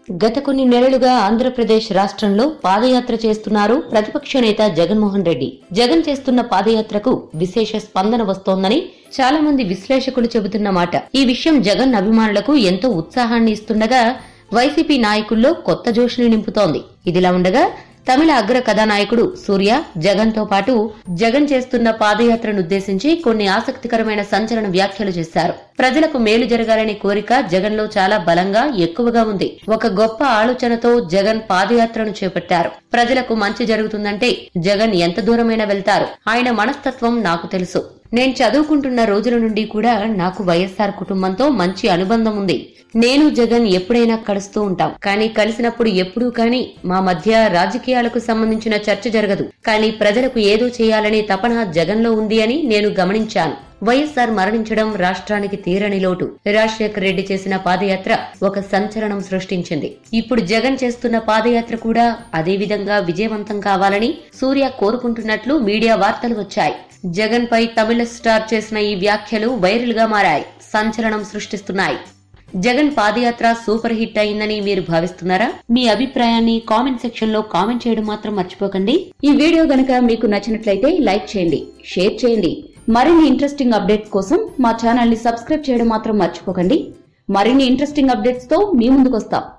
గత కొన్ని నెలలుగా ఆంధ్రప్రదేశ్ రాష్ట్రంలో పాదయాత్ర చేస్తున్నారు ప్రతిపక్ష నేత జగన్మోహన్ రెడ్డి జగన్ చేస్తున్న పాదయాత్రకు విశేష స్పందన వస్తోందని చాలా మంది విశ్లేషకులు చెబుతున్న మాట ఈ విషయం జగన్ అభిమానులకు ఎంతో ఉత్సాహాన్ని ఇస్తుండగా వైసీపీ నాయకుల్లో కొత్త జోష్ని నింపుతోంది ఇదిలా ఉండగా తమిళ అగ్ర కథానాయకుడు సూర్య జగన్ తో పాటు జగన్ చేస్తున్న పాదయాత్రను ఉద్దేశించి కొన్ని ఆసక్తికరమైన సంచలన వ్యాఖ్యలు చేశారు ప్రజలకు మేలు జరగాలనే కోరిక జగన్ లో చాలా బలంగా ఎక్కువగా ఉంది ఒక గొప్ప ఆలోచనతో జగన్ పాదయాత్రను చేపట్టారు ప్రజలకు మంచి జరుగుతుందంటే జగన్ ఎంత దూరమైనా వెళ్తారు ఆయన మనస్తత్వం నాకు తెలుసు నేను చదువుకుంటున్న రోజుల నుండి కూడా నాకు వైఎస్ఆర్ కుటుంబంతో మంచి అనుబంధం ఉంది నేను జగన్ ఎప్పుడైనా కలుస్తూ ఉంటాం కానీ కలిసినప్పుడు ఎప్పుడూ కానీ మా మధ్య రాజకీయాలకు సంబంధించిన చర్చ జరగదు కానీ ప్రజలకు ఏదో చేయాలనే తపన జగన్లో ఉంది అని నేను గమనించాను వైఎస్ఆర్ మరణించడం రాష్ట్రానికి తీరని లోటు రాజశేఖర్ రెడ్డి చేసిన పాదయాత్ర ఒక సంచలనం సృష్టించింది ఇప్పుడు జగన్ చేస్తున్న పాదయాత్ర కూడా అదే విధంగా విజయవంతం కావాలని సూర్య కోరుకుంటున్నట్లు మీడియా వార్తలు వచ్చాయి జగన్ పై తమిళ స్టార్ చేసిన ఈ వ్యాఖ్యలు వైరల్ గా మారాయి సంచలనం సృష్టిస్తున్నాయి జగన్ పాదయాత్ర సూపర్ హిట్ అయిందని మీరు భావిస్తున్నారా మీ అభిప్రాయాన్ని కామెంట్ సెక్షన్ లో కామెంట్ చేయడం మాత్రం మర్చిపోకండి ఈ వీడియో గనక మీకు నచ్చినట్లయితే లైక్ చేయండి షేర్ చేయండి మరిన్ని ఇంట్రెస్టింగ్ అప్డేట్స్ కోసం మా ఛానల్ ని సబ్స్క్రైబ్ చేయడం మాత్రం మర్చిపోకండి మరిన్ని ఇంట్రెస్టింగ్ అప్డేట్స్ తో మీ ముందుకు వస్తాం